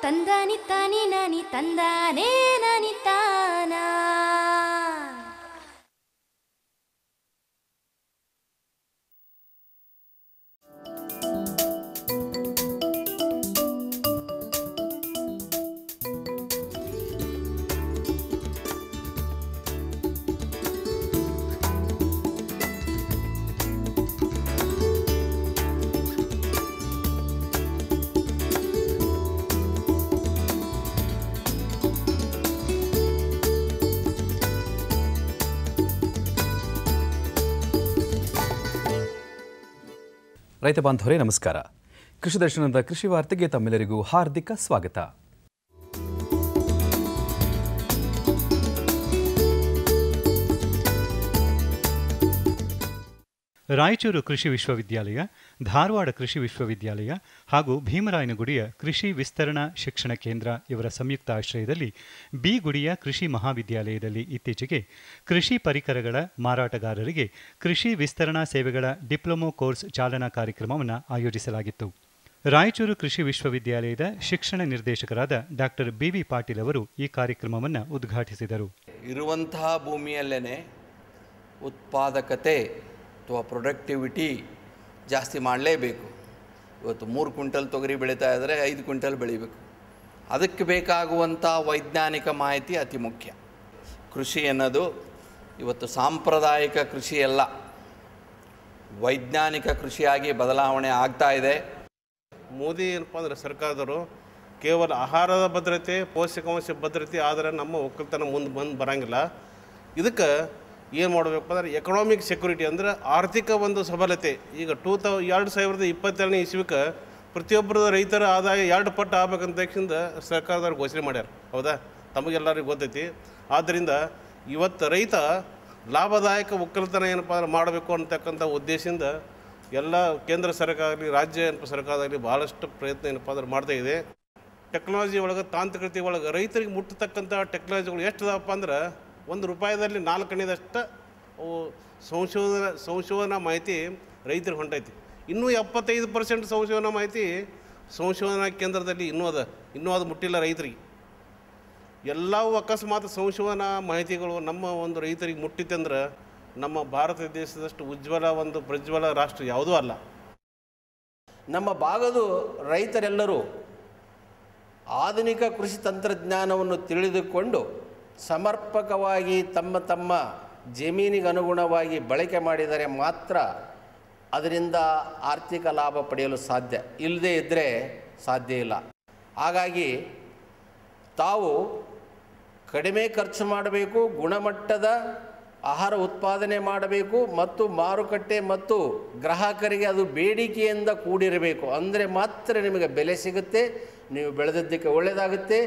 ತಂದಾನಿ ತಾನಿ ನಾನಿ ತಂದಾನೇ ನಾನಿ ತಾನ ರೈತ ಬಾಂಧವರೇ ನಮಸ್ಕಾರ ಕೃಷಿ ದರ್ಶನದ ಕೃಷಿ ವಾರ್ತೆಗೆ ತಮ್ಮೆಲ್ಲರಿಗೂ ಹಾರ್ದಿಕ ಸ್ವಾಗತ ರಾಯಚೂರು ಕೃಷಿ ವಿಶ್ವವಿದ್ಯಾಲಯ ಧಾರವಾಡ ಕೃಷಿ ವಿಶ್ವವಿದ್ಯಾಲಯ ಹಾಗೂ ಭೀಮರಾಯನಗುಡಿಯ ಕೃಷಿ ವಿಸ್ತರಣಾ ಶಿಕ್ಷಣ ಕೇಂದ್ರ ಇವರ ಸಂಯುಕ್ತ ಆಶ್ರಯದಲ್ಲಿ ಬಿ ಗುಡಿಯ ಕೃಷಿ ಮಹಾವಿದ್ಯಾಲಯದಲ್ಲಿ ಇತ್ತೀಚೆಗೆ ಕೃಷಿ ಪರಿಕರಗಳ ಮಾರಾಟಗಾರರಿಗೆ ಕೃಷಿ ವಿಸ್ತರಣಾ ಸೇವೆಗಳ ಡಿಪ್ಲೊಮೊ ಕೋರ್ಸ್ ಚಾಲನಾ ಕಾರ್ಯಕ್ರಮವನ್ನು ಆಯೋಜಿಸಲಾಗಿತ್ತು ರಾಯಚೂರು ಕೃಷಿ ವಿಶ್ವವಿದ್ಯಾಲಯದ ಶಿಕ್ಷಣ ನಿರ್ದೇಶಕರಾದ ಡಾಕ್ಟರ್ ಬಿವಿ ಪಾಟೀಲ್ ಅವರು ಈ ಕಾರ್ಯಕ್ರಮವನ್ನು ಉದ್ಘಾಟಿಸಿದರು ಇರುವಂತಹ ಭೂಮಿಯಲ್ಲೇ ಉತ್ಪಾದಕತೆ ಅಥವಾ ಪ್ರೊಡಕ್ಟಿವಿಟಿ ಜಾಸ್ತಿ ಮಾಡಲೇಬೇಕು ಇವತ್ತು ಮೂರು ಕ್ವಿಂಟಲ್ ತೊಗರಿ ಬೆಳೀತಾ ಇದ್ದರೆ ಐದು ಕ್ವಿಂಟಲ್ ಬೆಳಿಬೇಕು ಅದಕ್ಕೆ ಬೇಕಾಗುವಂಥ ವೈಜ್ಞಾನಿಕ ಮಾಹಿತಿ ಅತಿ ಮುಖ್ಯ ಕೃಷಿ ಅನ್ನೋದು ಇವತ್ತು ಸಾಂಪ್ರದಾಯಿಕ ಕೃಷಿ ಅಲ್ಲ ವೈಜ್ಞಾನಿಕ ಕೃಷಿಯಾಗಿ ಬದಲಾವಣೆ ಆಗ್ತಾ ಇದೆ ಮೋದಿ ಏನಪ್ಪ ಅಂದರೆ ಸರ್ಕಾರದವರು ಕೇವಲ ಆಹಾರದ ಭದ್ರತೆ ಪೋಷಕಾಂಶ ಭದ್ರತೆ ಆದರೆ ನಮ್ಮ ಒಕ್ಕಲ್ತನ ಮುಂದೆ ಬಂದು ಬರಂಗಿಲ್ಲ ಇದಕ್ಕೆ ಏನು ಮಾಡಬೇಕು ಅಂದ್ರೆ ಎಕನಾಮಿಕ್ ಸೆಕ್ಯೂರಿಟಿ ಅಂದರೆ ಆರ್ಥಿಕ ಒಂದು ಸಬಲತೆ ಈಗ ಟೂ ತೌ ಎರಡು ಸಾವಿರದ ಇಪ್ಪತ್ತೆರಡನೇ ಇಸ್ವಿಕ್ಕೆ ಪ್ರತಿಯೊಬ್ಬರ ರೈತರ ಆದಾಯ ಎರಡು ಪಟ್ಟು ಆಗ್ಬೇಕಂತ ತಕ್ಷಣ ಸರ್ಕಾರದವ್ರು ಘೋಷಣೆ ಮಾಡ್ಯಾರ ಹೌದಾ ತಮಗೆಲ್ಲರಿಗೂ ಗೊತ್ತೈತಿ ಆದ್ದರಿಂದ ಇವತ್ತು ರೈತ ಲಾಭದಾಯಕ ಒಕ್ಕಲ್ತನ ಏನಪ್ಪ ಅಂದ್ರೆ ಮಾಡಬೇಕು ಅಂತಕ್ಕಂಥ ಉದ್ದೇಶದಿಂದ ಎಲ್ಲ ಕೇಂದ್ರ ಸರ್ಕಾರ ಆಗಲಿ ರಾಜ್ಯ ಏನಪ್ಪ ಸರ್ಕಾರ ಆಗಲಿ ಭಾಳಷ್ಟು ಪ್ರಯತ್ನ ಏನಪ್ಪ ಅಂದ್ರೆ ಮಾಡ್ತಾ ಇದೆ ಟೆಕ್ನಾಲಜಿ ಒಳಗೆ ತಾಂತ್ರಿಕತೆ ಒಳಗೆ ರೈತರಿಗೆ ಮುಟ್ಟತಕ್ಕಂಥ ಟೆಕ್ನಾಲಜಿಗಳು ಎಷ್ಟು ಅದಾವಪ್ಪ ಅಂದ್ರೆ ಒಂದು ರೂಪಾಯಿದಲ್ಲಿ ನಾಲ್ಕನೇದಷ್ಟು ಅವು ಸಂಶೋಧನಾ ಸಂಶೋಧನಾ ಮಾಹಿತಿ ರೈತರಿಗೆ ಹೊಂಟೈತಿ ಇನ್ನೂ ಎಪ್ಪತ್ತೈದು ಪರ್ಸೆಂಟ್ ಸಂಶೋಧನಾ ಮಾಹಿತಿ ಸಂಶೋಧನಾ ಕೇಂದ್ರದಲ್ಲಿ ಇನ್ನೂ ಅದ ಇನ್ನೂ ಅದು ಮುಟ್ಟಿಲ್ಲ ರೈತರಿಗೆ ಎಲ್ಲವೂ ಅಕಸ್ಮಾತ್ ಸಂಶೋಧನಾ ಮಾಹಿತಿಗಳು ನಮ್ಮ ಒಂದು ರೈತರಿಗೆ ಮುಟ್ಟಿತ್ತಂದ್ರೆ ನಮ್ಮ ಭಾರತ ದೇಶದಷ್ಟು ಉಜ್ವಲ ಒಂದು ಪ್ರಜ್ವಲ ರಾಷ್ಟ್ರ ಯಾವುದೂ ಅಲ್ಲ ನಮ್ಮ ಭಾಗದ ರೈತರೆಲ್ಲರೂ ಆಧುನಿಕ ಕೃಷಿ ತಂತ್ರಜ್ಞಾನವನ್ನು ತಿಳಿದುಕೊಂಡು ಸಮರ್ಪಕವಾಗಿ ತಮ್ಮ ತಮ್ಮ ಜಮೀನಿಗೆ ಅನುಗುಣವಾಗಿ ಬಳಕೆ ಮಾಡಿದರೆ ಮಾತ್ರ ಅದರಿಂದ ಆರ್ಥಿಕ ಲಾಭ ಪಡೆಯಲು ಸಾಧ್ಯ ಇಲ್ಲದೇ ಇದ್ದರೆ ಸಾಧ್ಯ ಇಲ್ಲ ಹಾಗಾಗಿ ತಾವು ಕಡಿಮೆ ಖರ್ಚು ಮಾಡಬೇಕು ಗುಣಮಟ್ಟದ ಆಹಾರ ಉತ್ಪಾದನೆ ಮಾಡಬೇಕು ಮತ್ತು ಮಾರುಕಟ್ಟೆ ಮತ್ತು ಗ್ರಾಹಕರಿಗೆ ಅದು ಬೇಡಿಕೆಯಿಂದ ಕೂಡಿರಬೇಕು ಅಂದರೆ ಮಾತ್ರ ನಿಮಗೆ ಬೆಲೆ ಸಿಗುತ್ತೆ ನೀವು ಬೆಳೆದದ್ದಕ್ಕೆ ಒಳ್ಳೆಯದಾಗುತ್ತೆ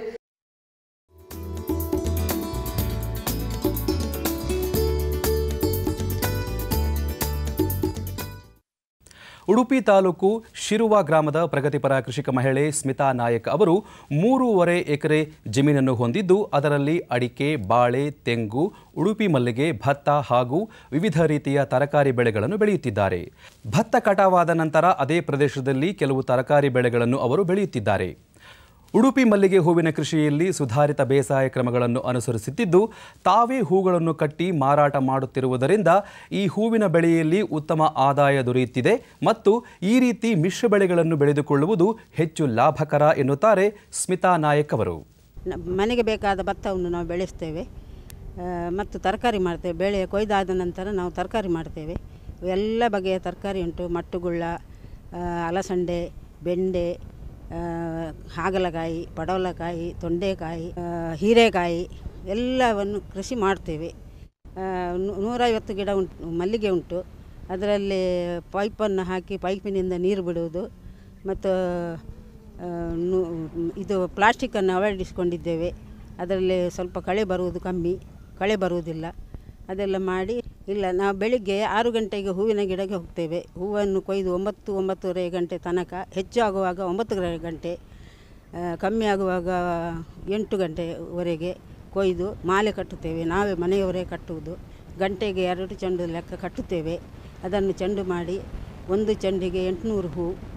ಉಡುಪಿ ತಾಲೂಕು ಶಿರುವ ಗ್ರಾಮದ ಪ್ರಗತಿಪರ ಕೃಷಿಕ ಮಹಿಳೆ ಸ್ಮಿತಾ ನಾಯಕ್ ಅವರು ಮೂರುವರೆ ಎಕರೆ ಜಮೀನನ್ನು ಹೊಂದಿದ್ದು ಅದರಲ್ಲಿ ಅಡಿಕೆ ಬಾಳೆ ತೆಂಗು ಉಡುಪಿ ಮಲ್ಲಿಗೆ ಭತ್ತ ಹಾಗೂ ವಿವಿಧ ರೀತಿಯ ತರಕಾರಿ ಬೆಳೆಗಳನ್ನು ಬೆಳೆಯುತ್ತಿದ್ದಾರೆ ಭತ್ತ ಕಟಾವಾದ ನಂತರ ಅದೇ ಪ್ರದೇಶದಲ್ಲಿ ಕೆಲವು ತರಕಾರಿ ಬೆಳೆಗಳನ್ನು ಅವರು ಬೆಳೆಯುತ್ತಿದ್ದಾರೆ ಉಡುಪಿ ಮಲ್ಲಿಗೆ ಹೂವಿನ ಕೃಷಿಯಲ್ಲಿ ಸುಧಾರಿತ ಬೇಸಾಯ ಕ್ರಮಗಳನ್ನು ಅನುಸರಿಸುತ್ತಿದ್ದು ತಾವೇ ಹೂಗಳನ್ನು ಕಟ್ಟಿ ಮಾರಾಟ ಮಾಡುತ್ತಿರುವುದರಿಂದ ಈ ಹೂವಿನ ಬೆಳೆಯಲ್ಲಿ ಉತ್ತಮ ಆದಾಯ ದೊರೆಯುತ್ತಿದೆ ಮತ್ತು ಈ ರೀತಿ ಮಿಶ್ರ ಬೆಳೆಗಳನ್ನು ಬೆಳೆದುಕೊಳ್ಳುವುದು ಹೆಚ್ಚು ಲಾಭಕರ ಎನ್ನುತ್ತಾರೆ ಸ್ಮಿತಾ ನಾಯಕ್ ಅವರು ನ- ಮನೆಗೆ ಬೇಕಾದ ಭತ್ತವನ್ನು ನಾವು ಬೆಳೆಸ್ತೇವೆ ಆ, ಮತ್ತು ತರಕಾರಿ ಮಾಡ್ತೇವೆ ಬೆಳೆ ಕೊಯ್ದಾದ ನಂತರ ನಾವು ತರಕಾರಿ ಮಾಡ್ತೇವೆ ಎಲ್ಲ ಬಗೆಯ ತರಕಾರಿ ಉಂಟು ಮಟ್ಟುಗುಳ್ಳ ಆ, ಅಲಸಂಡೆ ಬೆಂಡೆ ಆ, ಹಾಗಲಕಾಯಿ ಪಡವಲಕಾಯಿ ತೊಂಡೆಕಾಯಿ ಆ, ಹೀರೆಕಾಯಿ ಎಲ್ಲವನ್ನು ಕೃಷಿ ಮಾಡ್ತೇವೆ ಆ, ನೂ- ನೂರೈವತ್ತು ಗಿಡ ಉಂಟು ಮಲ್ಲಿಗೆ ಉಂಟು ಅದರಲ್ಲಿ ಪೈಪನ್ನು ಹಾಕಿ ಪೈಪಿನಿಂದ ನೀರು ಬಿಡುವುದು ಮತ್ತು ಆ, ನು- ಇದು ಪ್ಲಾಸ್ಟಿಕ್ಕನ್ನು ಅಳವಡಿಸಿಕೊಂಡಿದ್ದೇವೆ ಅದರಲ್ಲಿ ಸ್ವಲ್ಪ ಕಳೆ ಬರುವುದು ಕಮ್ಮಿ ಕಳೆ ಬರುವುದಿಲ್ಲ ಅದೆಲ್ಲ ಮಾಡಿ ಇಲ್ಲ ನಾವು ಬೆಳಿಗ್ಗೆ ಆರು ಗಂಟೆಗೆ ಹೂವಿನ ಗಿಡಕ್ಕೆ ಹೋಗ್ತೇವೆ ಹೂವನ್ನು ಕೊಯ್ದು ಒಂಬತ್ತು ಒಂಬತ್ತುವರೆ ಗಂಟೆ ತನಕ ಹೆಚ್ಚು ಆಗುವಾಗ ಒಂಬತ್ತು ಗಂಟೆ ಆ, ಕಮ್ಮಿ ಆಗುವಾಗ ಎಂಟು ಗಂಟೆವರೆಗೆ ಕೊಯ್ದು ಮಾಲೆ ಕಟ್ಟುತ್ತೇವೆ ನಾವೇ ಮನೆಯವರೇ ಕಟ್ಟುವುದು ಗಂಟೆಗೆ ಎರಡು ಚೆಂಡು ಲೆಕ್ಕ ಕಟ್ಟುತ್ತೇವೆ ಅದನ್ನು ಚೆಂಡು ಮಾಡಿ ಒಂದು ಚೆಂಡಿಗೆ ಎಂಟುನೂರು ಹೂ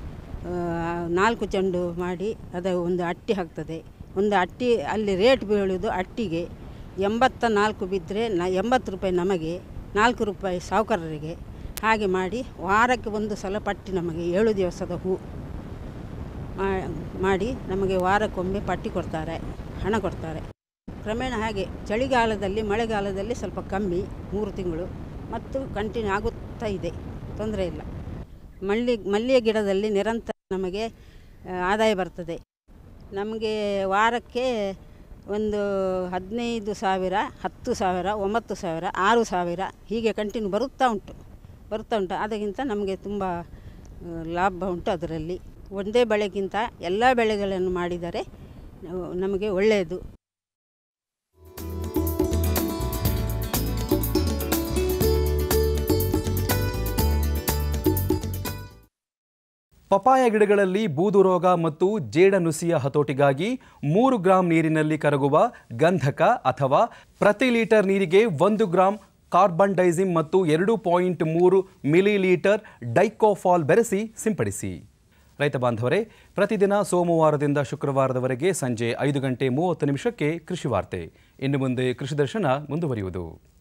ನಾಲ್ಕು ಚೆಂಡು ಮಾಡಿ ಅದು ಒಂದು ಅಟ್ಟಿ ಹಾಕ್ತದೆ ಒಂದು ಅಟ್ಟಿ ಅಲ್ಲಿ ರೇಟ್ ಬೀಳೋದು ಅಟ್ಟಿಗೆ ಎಂಬತ್ತ ನಾಲ್ಕು ಬಿದ್ದರೆ ನ ಎಂಬತ್ತು ರೂಪಾಯಿ ನಮಗೆ ನಾಲ್ಕು ರೂಪಾಯಿ ಸಾಹುಕಾರರಿಗೆ ಹಾಗೆ ಮಾಡಿ ವಾರಕ್ಕೆ ಒಂದು ಸಲ ಪಟ್ಟಿ ನಮಗೆ ಏಳು ದಿವಸದ ಹೂ ಮಾ- ಮಾಡಿ ನಮಗೆ ವಾರಕ್ಕೊಮ್ಮೆ ಪಟ್ಟಿ ಕೊಡ್ತಾರೆ ಹಣ ಕೊಡ್ತಾರೆ ಕ್ರಮೇಣ ಹಾಗೆ ಚಳಿಗಾಲದಲ್ಲಿ ಮಳೆಗಾಲದಲ್ಲಿ ಸ್ವಲ್ಪ ಕಮ್ಮಿ ಮೂರು ತಿಂಗಳು ಮತ್ತು ಕಂಟಿನ್ಯೂ ಆಗುತ್ತಾ ಇದೆ ತೊಂದರೆ ಇಲ್ಲ ಮಲ್ಲಿ ಮಲ್ಲಿಗೆ ಗಿಡದಲ್ಲಿ ನಿರಂತರ ನಮಗೆ ಆ, ಆದಾಯ ಬರ್ತದೆ ನಮಗೆ ವಾರಕ್ಕೆ ಒಂದು ಹದಿನೈದು ಸಾವಿರ ಹತ್ತು ಸಾವಿರ ಒಂಬತ್ತು ಸಾವಿರ ಆರು ಸಾವಿರ ಹೀಗೆ ಕಂಟಿನ್ಯೂ ಬರುತ್ತಾ ಉಂಟು ಬರುತ್ತಾ ಉಂಟು ಅದಕ್ಕಿಂತ ನಮಗೆ ತುಂಬ ಆ, ಲಾಭ ಉಂಟು ಅದರಲ್ಲಿ ಒಂದೇ ಬೆಳೆಗಿಂತ ಎಲ್ಲ ಬೆಳೆಗಳನ್ನು ಮಾಡಿದರೆ ಆ, ನಮಗೆ ಒಳ್ಳೆಯದು ಪಪಾಯ ಗಿಡಗಳಲ್ಲಿ ಬೂದು ರೋಗ ಮತ್ತು ಜೇಡನುಸಿಯ ಹತೋಟಿಗಾಗಿ ಮೂರು ಗ್ರಾಂ ನೀರಿನಲ್ಲಿ ಕರಗುವ ಗಂಧಕ ಅಥವಾ ಪ್ರತಿ ಲೀಟರ್ ನೀರಿಗೆ ಒಂದು ಗ್ರಾಂ ಕಾರ್ಬನ್ ಡೈಸಿಮ್ ಮತ್ತು ಎರಡು ಪಾಯಿಂಟ್ ಮೂರು ಮಿಲಿಲೀಟರ್ ಡೈಕೋಫಾಲ್ ಬೆರೆಸಿ ಸಿಂಪಡಿಸಿ ರೈತ ಬಾಂಧವರೇ ಪ್ರತಿದಿನ ಸೋಮವಾರದಿಂದ ಶುಕ್ರವಾರದವರೆಗೆ ಸಂಜೆ ಐದು ಗಂಟೆ ಮೂವತ್ತು ನಿಮಿಷಕ್ಕೆ ಕೃಷಿ ವಾರ್ತೆ ಇನ್ನು ಮುಂದೆ ಕೃಷಿ ದರ್ಶನ ಮುಂದುವರಿಯುವುದು